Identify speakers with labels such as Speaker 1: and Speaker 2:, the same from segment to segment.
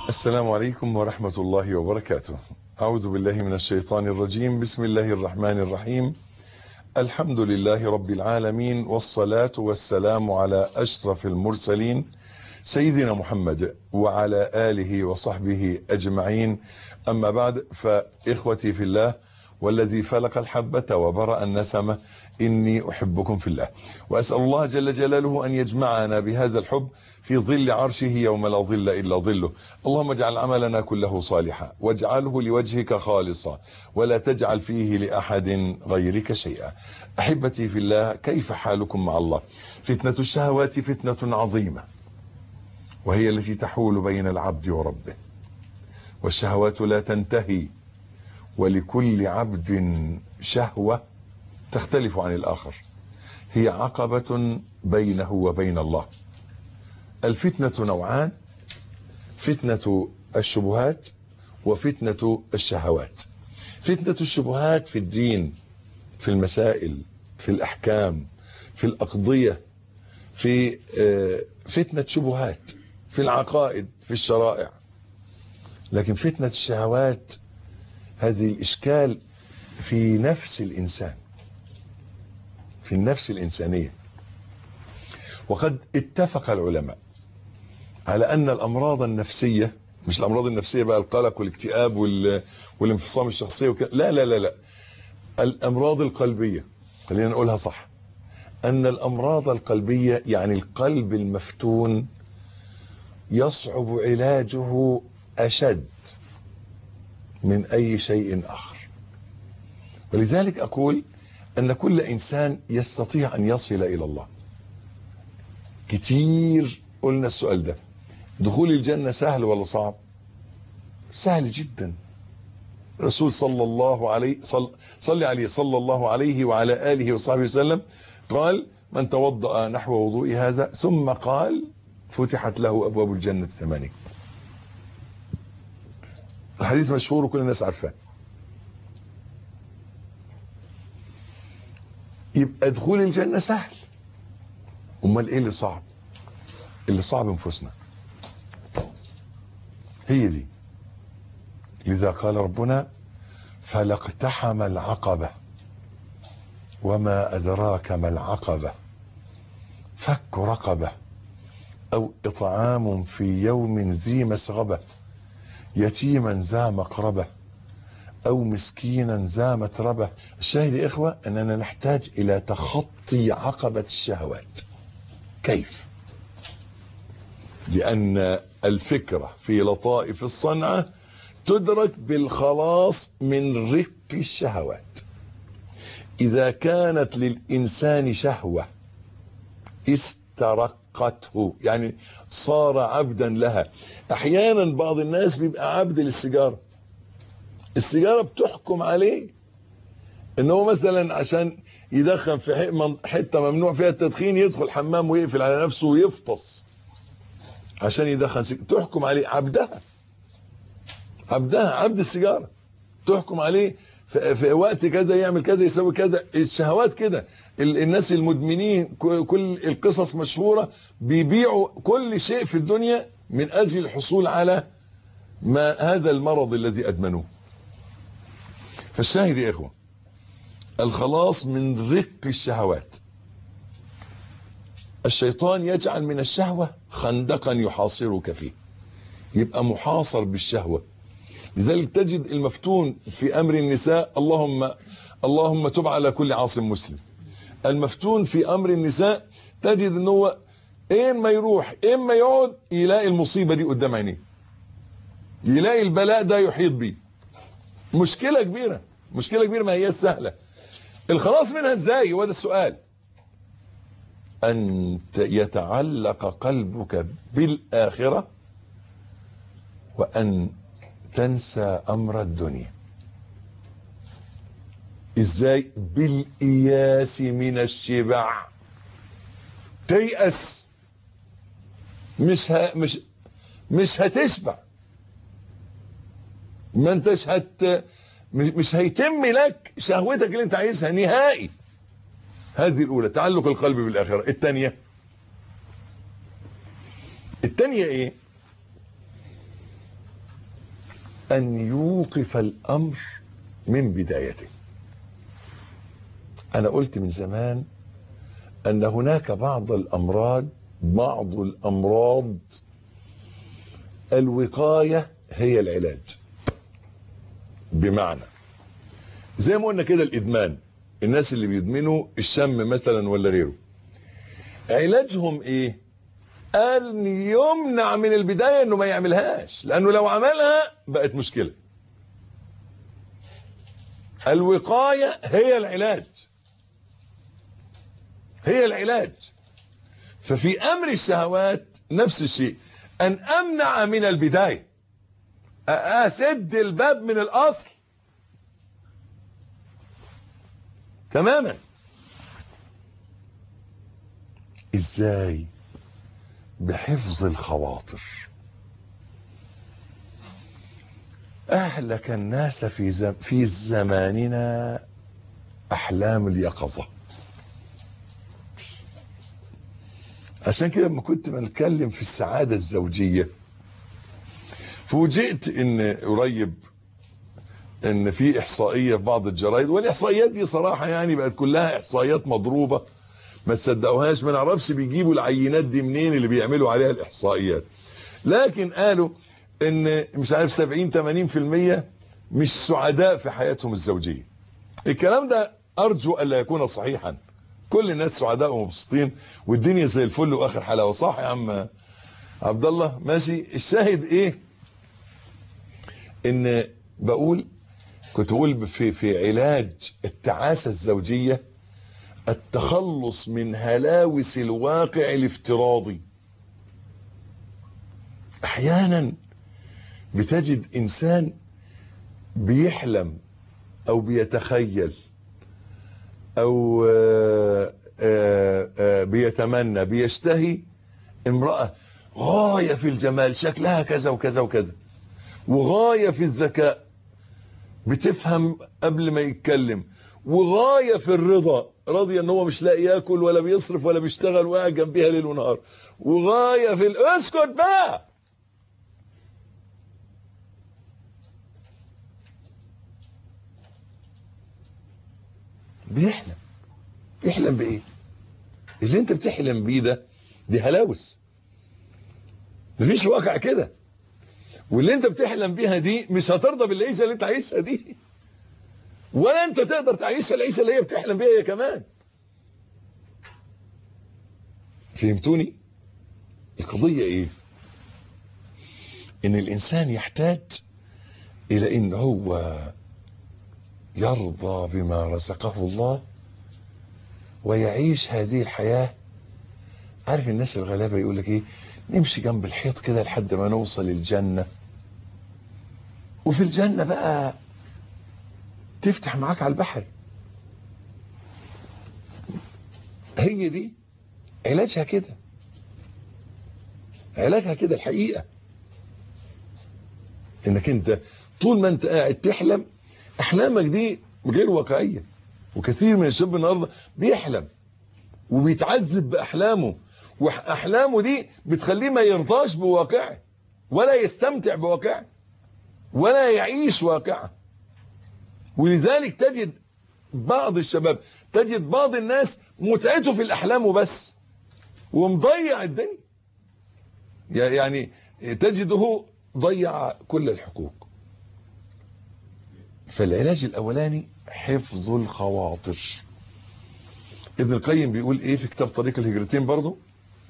Speaker 1: السلام عليكم ورحمة الله وبركاته أعوذ بالله من الشيطان الرجيم بسم الله الرحمن الرحيم الحمد لله رب العالمين والصلاة والسلام على أشرف المرسلين سيدنا محمد وعلى آله وصحبه أجمعين أما بعد فإخوتي في الله والذي فلق الحبة وبرأ النسمة إني أحبكم في الله وأسأل الله جل جلاله أن يجمعنا بهذا الحب في ظل عرشه يوم لا ظل إلا ظله اللهم اجعل عملنا كله صالحا واجعله لوجهك خالصا ولا تجعل فيه لأحد غيرك شيئا أحبتي في الله كيف حالكم مع الله فتنة الشهوات فتنة عظيمة وهي التي تحول بين العبد وربه والشهوات لا تنتهي ولكل عبد شهوة تختلف عن الآخر هي عقبة بينه وبين الله الفتنة نوعان فتنة الشبهات وفتنة الشهوات فتنة الشبهات في الدين في المسائل في الأحكام في الأقضية في فتنة شبهات في العقائد في الشرائع لكن فتنة الشهوات هذه الإشكال في نفس الإنسان في النفس الإنسانية وقد اتفق العلماء على أن الأمراض النفسية مش الأمراض النفسية بقى القلق والاكتئاب والانفصام الشخصية وكذا لا لا لا لا الأمراض القلبية خلينا نقولها صح أن الأمراض القلبية يعني القلب المفتون يصعب علاجه أشد من أي شيء آخر ولذلك أقول أن كل إنسان يستطيع أن يصل إلى الله كتير قلنا السؤال ده دخول الجنة سهل ولا صعب سهل جدا الرسول صلى الله عليه صل, صلي عليه صلى الله عليه وعلى آله وصحبه وسلم قال من توضأ نحو وضوء هذا ثم قال فتحت له أبواب الجنة الثمانية الحديث مشهور وكل الناس عارفاه يبقى دخول الجنة سهل امال ايه اللي صعب اللي صعب انفسنا هي دي لذا قال ربنا فلاقتحم العقبة وما أدراك ما العقبة فك رقبة أو إطعام في يوم ذي مسغبة يتيما ذا مقربة أو مسكينا ذا متربة الشاهد يا إخوة أننا نحتاج إلى تخطي عقبة الشهوات كيف لأن الفكرة في لطائف الصنعة تدرك بالخلاص من رق الشهوات إذا كانت للإنسان شهوة استرقته يعني صار عبدا لها أحيانا بعض الناس بيبقى عبد للسيجارة السيجارة بتحكم عليه ان هو مثلا عشان يدخن في حتة ممنوع فيها التدخين يدخل حمام ويقفل على نفسه ويفطس عشان يدخن سيجارة تحكم عليه عبدها عبدها عبد السيجارة تحكم عليه في وقت كذا يعمل كذا يسوي كذا الشهوات كده الناس المدمنين كل القصص مشهورة بيبيعوا كل شيء في الدنيا من اجل الحصول على ما هذا المرض الذي ادمنوه فالشاهد يا اخوه الخلاص من رق الشهوات الشيطان يجعل من الشهوة خندقا يحاصرك فيه يبقى محاصر بالشهوة لذلك تجد المفتون في امر النساء اللهم اللهم تب على كل عاصم مسلم المفتون في امر النساء تجد ان هو اين ما يروح اين ما يقعد يلاقي المصيبة دي قدام عينيه يلاقي البلاء ده يحيط بيه مشكلة كبيرة مشكلة كبيرة ما هي سهلة الخلاص منها ازاي هو ده السؤال ان يتعلق قلبك بالاخرة وان تنسى امر الدنيا ازاي بالاياس من الشبع تيأس مش ها مش مش هتشبع ما انتش هت مش هيتم لك شهوتك اللي انت عايزها نهائي هذه الاولى تعلق القلب بالاخره الثانيه الثانيه ايه أن يوقف الأمر من بدايته أنا قلت من زمان أن هناك بعض الأمراض بعض الأمراض الوقاية هي العلاج بمعنى زي ما قلنا كده الإدمان الناس اللي بيدمنوا الشم مثلا ولا غيره علاجهم ايه قال يمنع من البداية انه ما يعملهاش لانه لو عملها بقت مشكلة الوقاية هي العلاج هي العلاج ففي امر الشهوات نفس الشيء ان امنع من البداية اسد الباب من الاصل تماما ازاي بحفظ الخواطر اهلك الناس في زم في زماننا احلام اليقظه عشان كده لما كنت بنتكلم في السعاده الزوجيه فوجئت ان قريب ان في احصائيه في بعض الجرايد والاحصائيات دي صراحه يعني بقت كلها احصائيات مضروبه ما تصدقوهاش ما نعرفش بيجيبوا العينات دي منين اللي بيعملوا عليها الاحصائيات لكن قالوا ان مش عارف 70 80% مش سعداء في حياتهم الزوجيه الكلام ده ارجو الا يكون صحيحا كل الناس سعداء ومبسوطين والدنيا زي الفل واخر حلاوه صح يا عم عبد الله ماشي الشاهد ايه ان بقول كنت بقول في في علاج التعاسه الزوجيه التخلص من هلاوس الواقع الافتراضي احيانا بتجد انسان بيحلم او بيتخيل او آآ آآ بيتمنى بيشتهي امرأة غاية في الجمال شكلها كذا وكذا وكذا وغاية في الذكاء بتفهم قبل ما يتكلم وغاية في الرضا راضي ان هو مش لاقي ياكل ولا بيصرف ولا بيشتغل وقاعد جنبيها ليل ونهار وغاية في ال... اسكت بقى بيحلم يحلم بايه اللي انت بتحلم بيه ده دي هلاوس مفيش واقع كده واللي انت بتحلم بيها دي مش هترضى بالعيشه اللي انت عايشها دي ولا انت تقدر تعيشها العيشه اللي هي بتحلم بيها هي كمان فهمتوني القضيه ايه ان الانسان يحتاج الى ان هو يرضى بما رزقه الله ويعيش هذه الحياة عارف الناس الغلابة يقول لك ايه نمشي جنب الحيط كده لحد ما نوصل الجنة وفي الجنة بقى تفتح معاك على البحر هي دي علاجها كده علاجها كده الحقيقة انك انت طول ما انت قاعد تحلم احلامك دي غير واقعيه وكثير من الشباب النهارده بيحلم وبيتعذب باحلامه واحلامه دي بتخليه ما يرضاش بواقعه ولا يستمتع بواقعه ولا يعيش واقعه ولذلك تجد بعض الشباب تجد بعض الناس متعته في الاحلام وبس ومضيع الدنيا يعني تجده ضيع كل الحقوق فالعلاج الاولاني حفظ الخواطر ابن القيم بيقول ايه في كتاب طريق الهجرتين برضو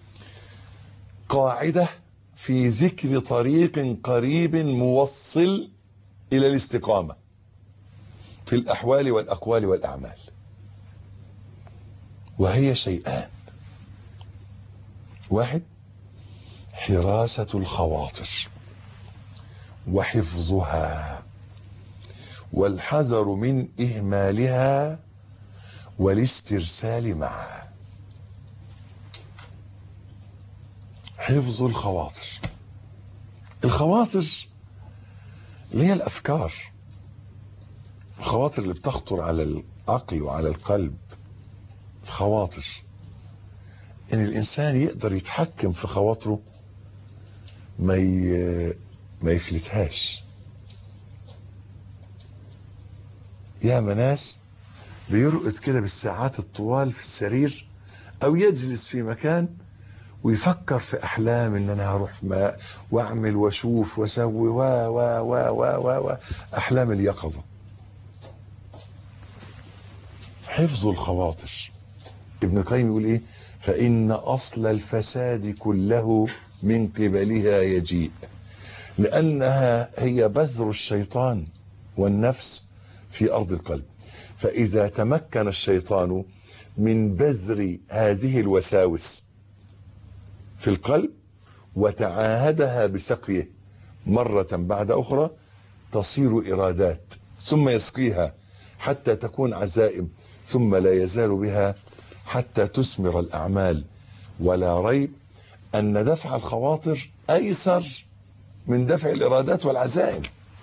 Speaker 1: قاعدة في ذكر طريق قريب موصل الى الاستقامة في الاحوال والاقوال والاعمال وهي شيئان واحد حراسة الخواطر وحفظها والحذر من إهمالها والاسترسال معها حفظ الخواطر الخواطر اللي هي الأفكار الخواطر اللي بتخطر على العقل وعلى القلب الخواطر ان الانسان يقدر يتحكم في خواطره ما ي... ما يفلتهاش يا ناس بيرقد كده بالساعات الطوال في السرير او يجلس في مكان ويفكر في احلام ان انا هروح ما واعمل واشوف واسوي و و و و و و احلام اليقظه حفظ الخواطر ابن القيم يقول ايه فان اصل الفساد كله من قبلها يجيء لانها هي بذر الشيطان والنفس في ارض القلب فاذا تمكن الشيطان من بذر هذه الوساوس في القلب وتعاهدها بسقيه مرة بعد أخرى تصير إرادات ثم يسقيها حتى تكون عزائم ثم لا يزال بها حتى تثمر الأعمال ولا ريب أن دفع الخواطر أيسر من دفع الإرادات والعزائم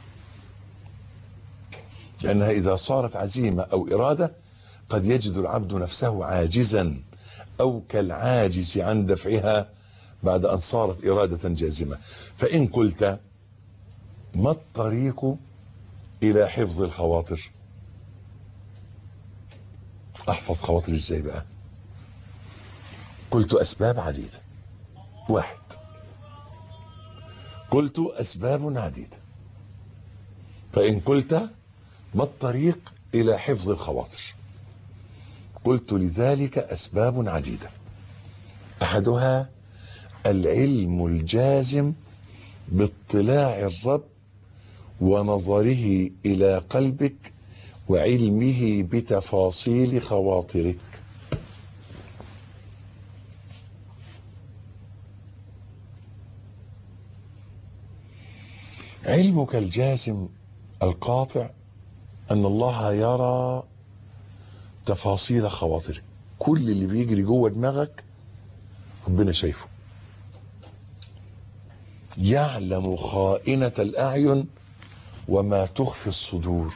Speaker 1: لأنها إذا صارت عزيمة أو إرادة قد يجد العبد نفسه عاجزا أو كالعاجز عن دفعها بعد أن صارت إرادة جازمة فإن قلت ما الطريق إلى حفظ الخواطر أحفظ خواطري إزاي بقى قلت أسباب عديدة واحد قلت أسباب عديدة فإن قلت ما الطريق إلى حفظ الخواطر قلت لذلك أسباب عديدة أحدها العلم الجازم باطلاع الرب ونظره الى قلبك وعلمه بتفاصيل خواطرك علمك الجازم القاطع ان الله يرى تفاصيل خواطرك كل اللي بيجري جوه دماغك ربنا شايفه يعلم خائنة الأعين وما تخفي الصدور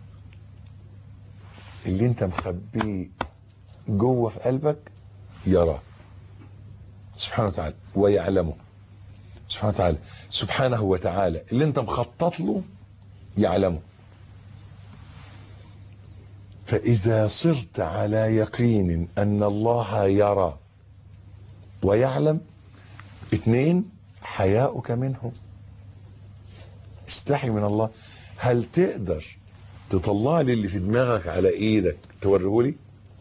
Speaker 1: اللي انت مخبيه جوه في قلبك يراه سبحانه وتعالى ويعلمه سبحانه وتعالى سبحانه وتعالى اللي انت مخطط له يعلمه فإذا صرت على يقين أن الله يرى ويعلم اثنين حياؤك منه استحي من الله هل تقدر تطلع لي اللي في دماغك على ايدك توريه لي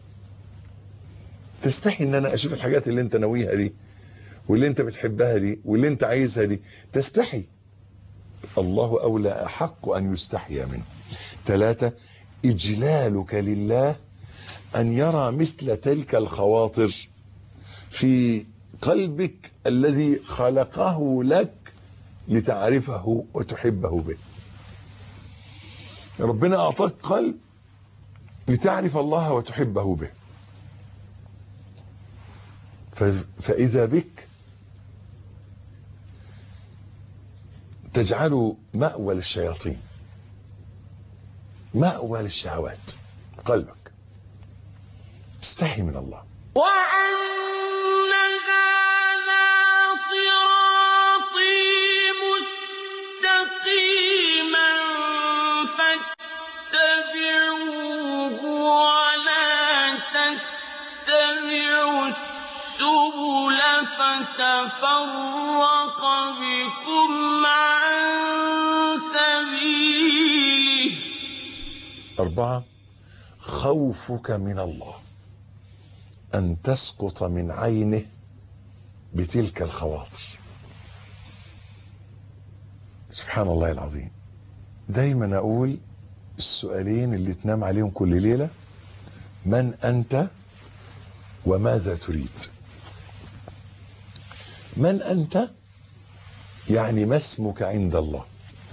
Speaker 1: تستحي ان انا اشوف الحاجات اللي انت ناويها دي واللي انت بتحبها دي واللي انت عايزها دي تستحي الله اولى احق ان يستحيا منه ثلاثة اجلالك لله ان يرى مثل تلك الخواطر في قلبك الذي خلقه لك لتعرفه وتحبه به ربنا أعطاك قلب لتعرف الله وتحبه به فإذا بك تجعل مأوى للشياطين مأوى للشهوات قلبك استحي من الله
Speaker 2: وأن هذا صراطي مستقيما فاتبعوه ولا تتبعوا السبل فتفرق بكم عن سبيله
Speaker 1: أربعة خوفك من الله أن تسقط من عينه بتلك الخواطر سبحان الله العظيم دايما أقول السؤالين اللي تنام عليهم كل ليلة من أنت وماذا تريد من أنت يعني ما اسمك عند الله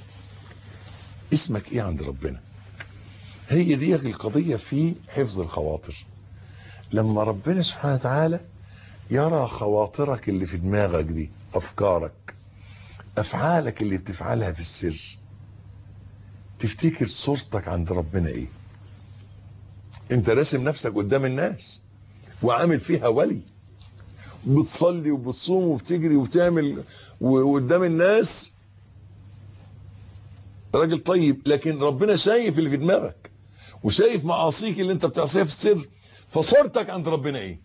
Speaker 1: اسمك ايه عند ربنا هي دي القضية في حفظ الخواطر لما ربنا سبحانه وتعالى يرى خواطرك اللي في دماغك دي أفكارك أفعالك اللي بتفعلها في السر تفتكر صورتك عند ربنا ايه انت راسم نفسك قدام الناس وعامل فيها ولي بتصلي وبتصوم وبتجري وبتعمل وقدام الناس راجل طيب لكن ربنا شايف اللي في دماغك وشايف معاصيك اللي انت بتعصيها في السر فصورتك عند ربنا ايه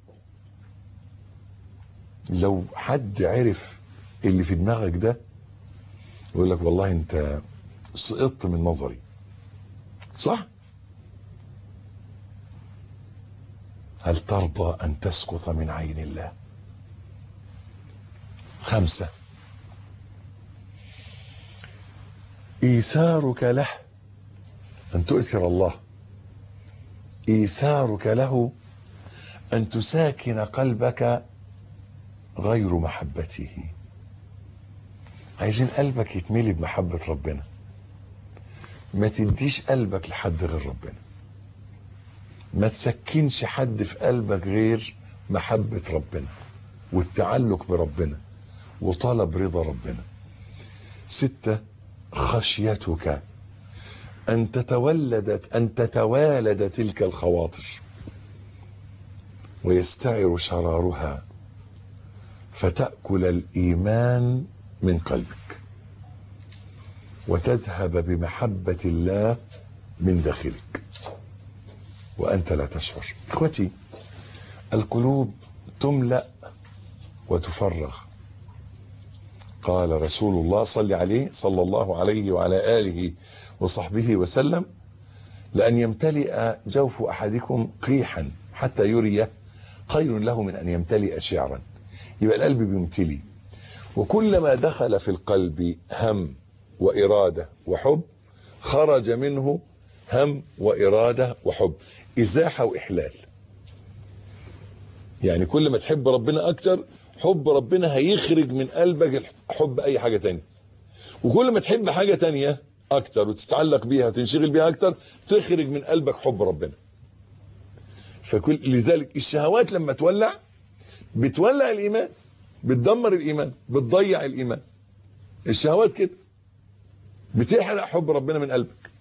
Speaker 1: لو حد عرف اللي في دماغك ده يقول لك والله انت سقطت من نظري صح هل ترضى ان تسقط من عين الله خمسة ايثارك له ان تؤثر الله ايثارك له ان تساكن قلبك غير محبته عايزين قلبك يتملي بمحبة ربنا ما تديش قلبك لحد غير ربنا ما تسكنش حد في قلبك غير محبة ربنا والتعلق بربنا وطلب رضا ربنا ستة خشيتك أن تتولد أن تتوالد تلك الخواطر ويستعر شرارها فتأكل الإيمان من قلبك وتذهب بمحبة الله من داخلك وأنت لا تشعر إخوتي القلوب تملأ وتفرغ قال رسول الله صلى عليه صلى الله عليه وعلى آله وصحبه وسلم لأن يمتلئ جوف أحدكم قيحا حتى يريه خير له من أن يمتلئ شعرا يبقى القلب بيمتلي وكلما دخل في القلب هم وإرادة وحب خرج منه هم وإرادة وحب إزاحة وإحلال يعني كل ما تحب ربنا أكتر حب ربنا هيخرج من قلبك حب أي حاجة تانية وكل ما تحب حاجة تانية أكتر وتتعلق بيها وتنشغل بيها أكتر تخرج من قلبك حب ربنا فكل لذلك الشهوات لما تولع بتولع الإيمان بتدمر الإيمان بتضيع الإيمان الشهوات كده بتحرق حب ربنا من قلبك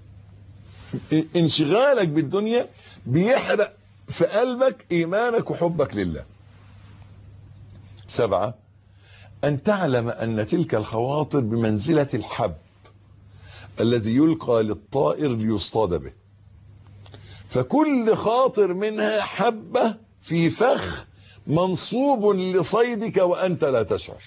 Speaker 1: انشغالك بالدنيا بيحرق في قلبك إيمانك وحبك لله سبعة أن تعلم أن تلك الخواطر بمنزلة الحب الذي يلقى للطائر ليصطاد به فكل خاطر منها حبة في فخ منصوب لصيدك وأنت لا تشعر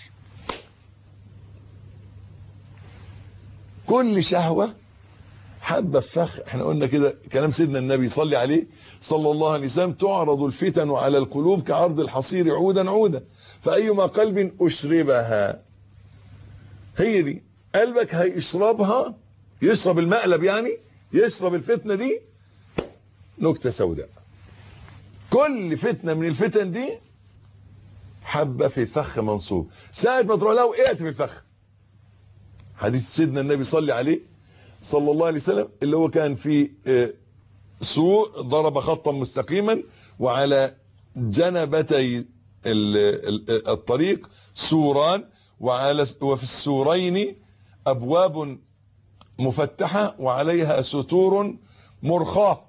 Speaker 1: كل شهوة حبة في فخ احنا قلنا كده كلام سيدنا النبي صلي عليه صلى الله عليه وسلم تعرض الفتن على القلوب كعرض الحصير عودا عودا فأيما قلب أشربها هي دي قلبك هيشربها يشرب المقلب يعني يشرب الفتنة دي نكتة سوداء كل فتنة من الفتن دي حبة في فخ منصوب ساعة ما تروح لها وقعت في الفخ حديث سيدنا النبي صلى عليه صلى الله عليه وسلم اللي هو كان في سوء ضرب خطا مستقيما وعلى جنبتي الطريق سوران وعلى وفي السورين ابواب مفتحه وعليها ستور مرخاه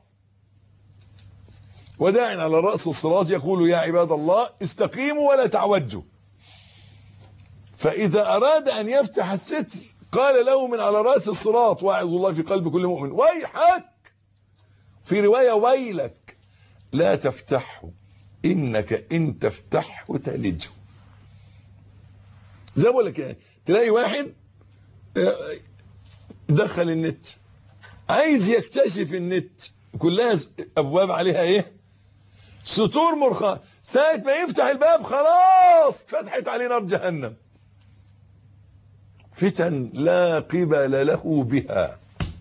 Speaker 1: وداع على راس الصراط يقول يا عباد الله استقيموا ولا تعوجوا فاذا اراد ان يفتح الستر قال له من على راس الصراط واعظ الله في قلب كل مؤمن ويحك في روايه ويلك لا تفتحه انك ان تفتحه تلجه زي بقول لك يعني تلاقي واحد دخل النت عايز يكتشف النت كلها ابواب عليها ايه ستور مرخاه ساعه ما يفتح الباب خلاص فتحت عليه نار جهنم فتن لا قبل له بها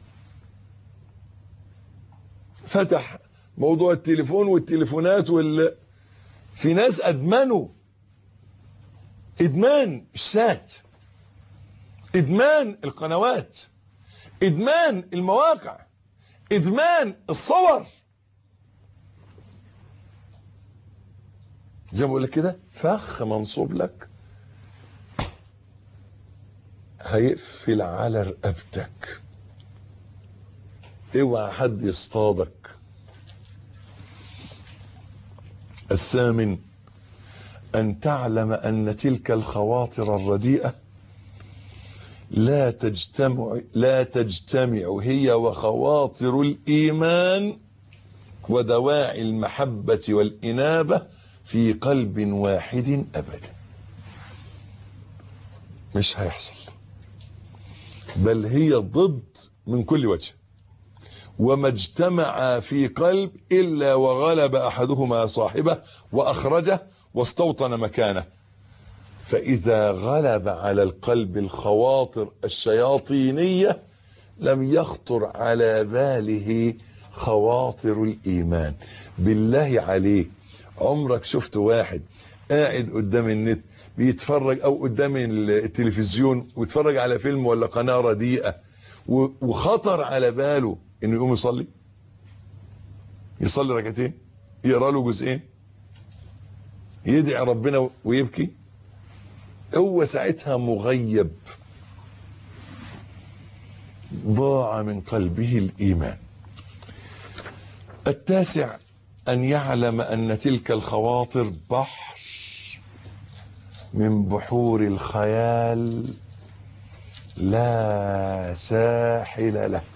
Speaker 1: فتح موضوع التليفون والتليفونات وال في ناس ادمنوا ادمان الشات ادمان القنوات ادمان المواقع ادمان الصور زي ما بقول لك كده فخ منصوب لك هيقفل على رقبتك اوعى حد يصطادك الثامن ان تعلم ان تلك الخواطر الرديئه لا تجتمع لا تجتمع هي وخواطر الإيمان ودواعي المحبة والإنابة في قلب واحد أبدا مش هيحصل بل هي ضد من كل وجه وما اجتمع في قلب إلا وغلب أحدهما صاحبه وأخرجه واستوطن مكانه فإذا غلب على القلب الخواطر الشياطينية لم يخطر على باله خواطر الإيمان بالله عليك عمرك شفت واحد قاعد قدام النت بيتفرج أو قدام التلفزيون ويتفرج على فيلم ولا قناة رديئة وخطر على باله انه يقوم يصلي يصلي ركعتين يقرا له جزئين يدعي ربنا ويبكي هو ساعتها مغيب ضاع من قلبه الايمان التاسع ان يعلم ان تلك الخواطر بحر من بحور الخيال لا ساحل له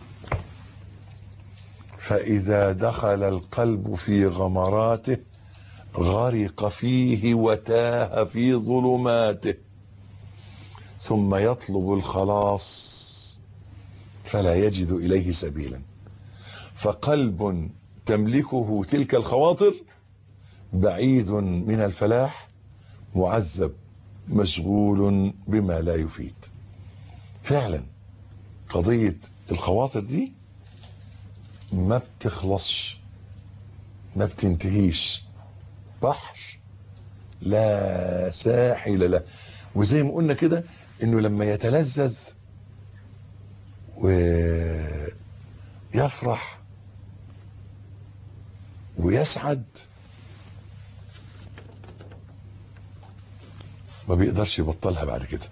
Speaker 1: فإذا دخل القلب في غمراته غرق فيه وتاه في ظلماته ثم يطلب الخلاص فلا يجد إليه سبيلا فقلب تملكه تلك الخواطر بعيد من الفلاح معذب مشغول بما لا يفيد فعلا قضية الخواطر دي ما بتخلصش ما بتنتهيش بحر لا ساحل له وزي ما قلنا كده انه لما يتلذذ ويفرح ويسعد ما بيقدرش يبطلها بعد كده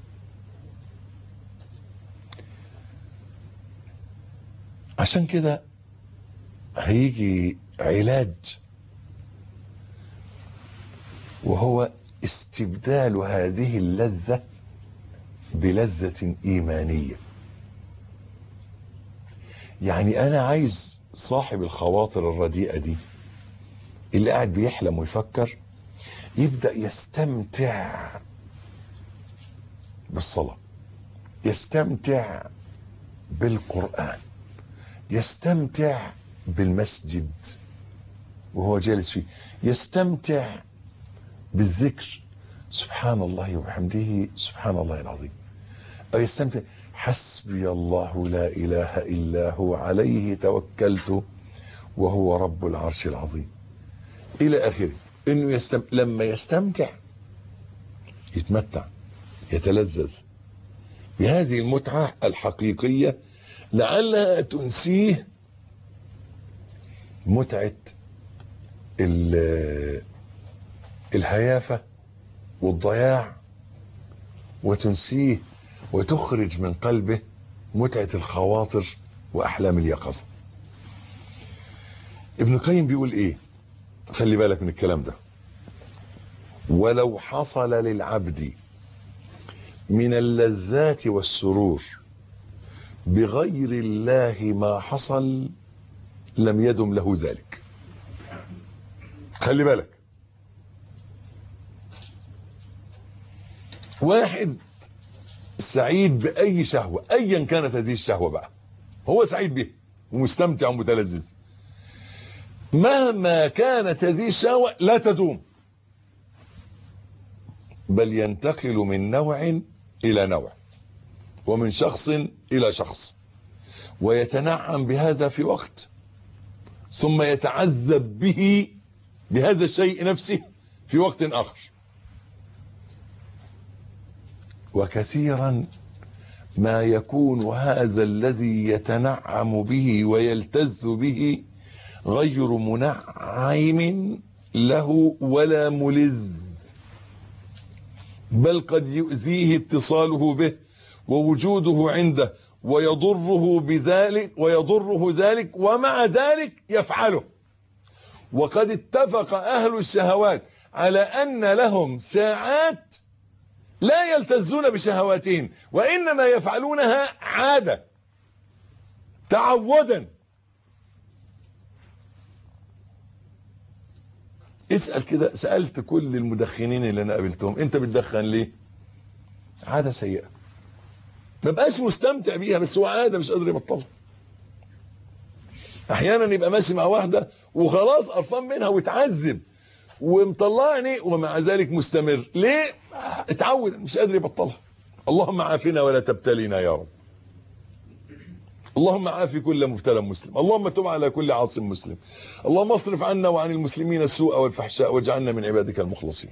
Speaker 1: عشان كده هيجي علاج وهو استبدال هذه اللذة بلذة إيمانية يعني أنا عايز صاحب الخواطر الرديئة دي اللي قاعد بيحلم ويفكر يبدأ يستمتع بالصلاة يستمتع بالقرآن يستمتع بالمسجد وهو جالس فيه يستمتع بالذكر سبحان الله وبحمده سبحان الله العظيم أو يستمتع حسبي الله لا إله إلا هو عليه توكلت وهو رب العرش العظيم إلى آخره إنه يستم... لما يستمتع يتمتع يتلذذ بهذه المتعة الحقيقية لعلها تنسيه متعة الهيافة والضياع وتنسيه وتخرج من قلبه متعة الخواطر وأحلام اليقظة ابن القيم بيقول ايه خلي بالك من الكلام ده ولو حصل للعبد من اللذات والسرور بغير الله ما حصل لم يدم له ذلك خلي بالك واحد سعيد بأي شهوة أيا كانت هذه الشهوة بقى هو سعيد بها ومستمتع ومتلذذ مهما كانت هذه الشهوة لا تدوم بل ينتقل من نوع إلى نوع ومن شخص إلى شخص ويتنعم بهذا في وقت ثم يتعذب به بهذا الشيء نفسه في وقت آخر وكثيرا ما يكون هذا الذي يتنعم به ويلتذ به غير منعم له ولا ملذ بل قد يؤذيه اتصاله به ووجوده عنده ويضره بذلك ويضره ذلك ومع ذلك يفعله وقد اتفق أهل الشهوات على أن لهم ساعات لا يلتزون بشهواتهم وإنما يفعلونها عادة تعودا اسأل كده سألت كل المدخنين اللي أنا قابلتهم أنت بتدخن ليه عادة سيئة ما بقاش مستمتع بيها بس هو عادة مش قادر يبطلها احيانا يبقى ماشي مع واحدة وخلاص قرفان منها وتعذب ومطلعني ومع ذلك مستمر ليه اتعود مش قادر يبطلها اللهم عافنا ولا تبتلينا يا رب اللهم عافي كل مبتلى مسلم اللهم تب على كل عاصم مسلم اللهم اصرف عنا وعن المسلمين السوء والفحشاء واجعلنا من عبادك المخلصين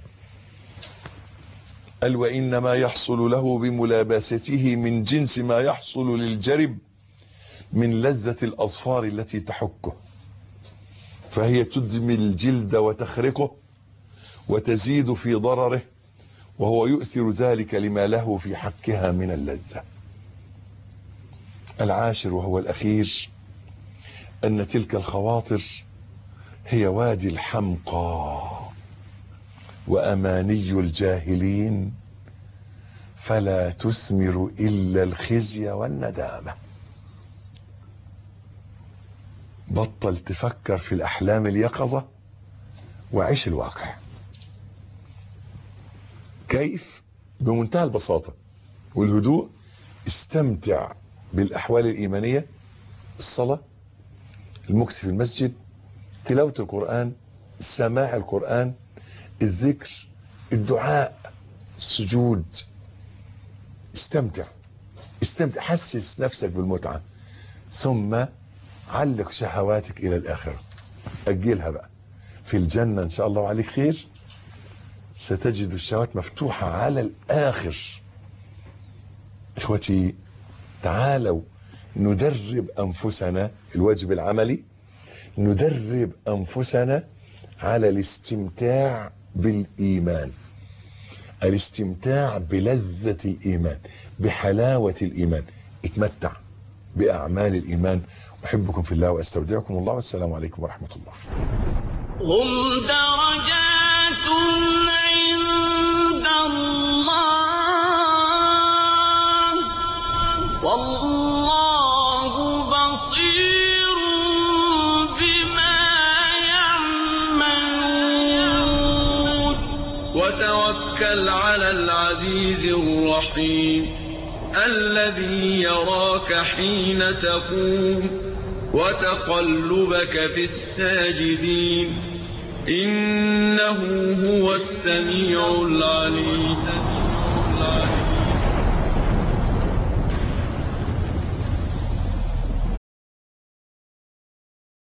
Speaker 1: قال وإنما يحصل له بملابسته من جنس ما يحصل للجرب من لذة الأظفار التي تحكه فهي تدمي الجلد وتخرقه وتزيد في ضرره وهو يؤثر ذلك لما له في حكها من اللذة العاشر وهو الأخير أن تلك الخواطر هي وادي الحمقى وأماني الجاهلين فلا تثمر إلا الخزي والندامة بطل تفكر في الأحلام اليقظة وعيش الواقع كيف بمنتهى البساطة والهدوء استمتع بالأحوال الإيمانية الصلاة المكس في المسجد تلاوة القرآن سماع القرآن الذكر الدعاء السجود استمتع استمتع حسس نفسك بالمتعة ثم علق شهواتك إلى الآخرة أجلها بقى في الجنة إن شاء الله وعليك خير ستجد الشهوات مفتوحة على الآخر إخوتي تعالوا ندرب أنفسنا الواجب العملي ندرب أنفسنا على الاستمتاع بالإيمان الاستمتاع بلذة الإيمان بحلاوة الإيمان اتمتع بأعمال الإيمان أحبكم في الله وأستودعكم الله والسلام عليكم ورحمة الله
Speaker 2: هم درجات عند الله والله بصير بما يعملون
Speaker 3: وتوكل على العزيز الرحيم الذي يراك حين تقوم وتقلبك في الساجدين إنه هو السميع العليم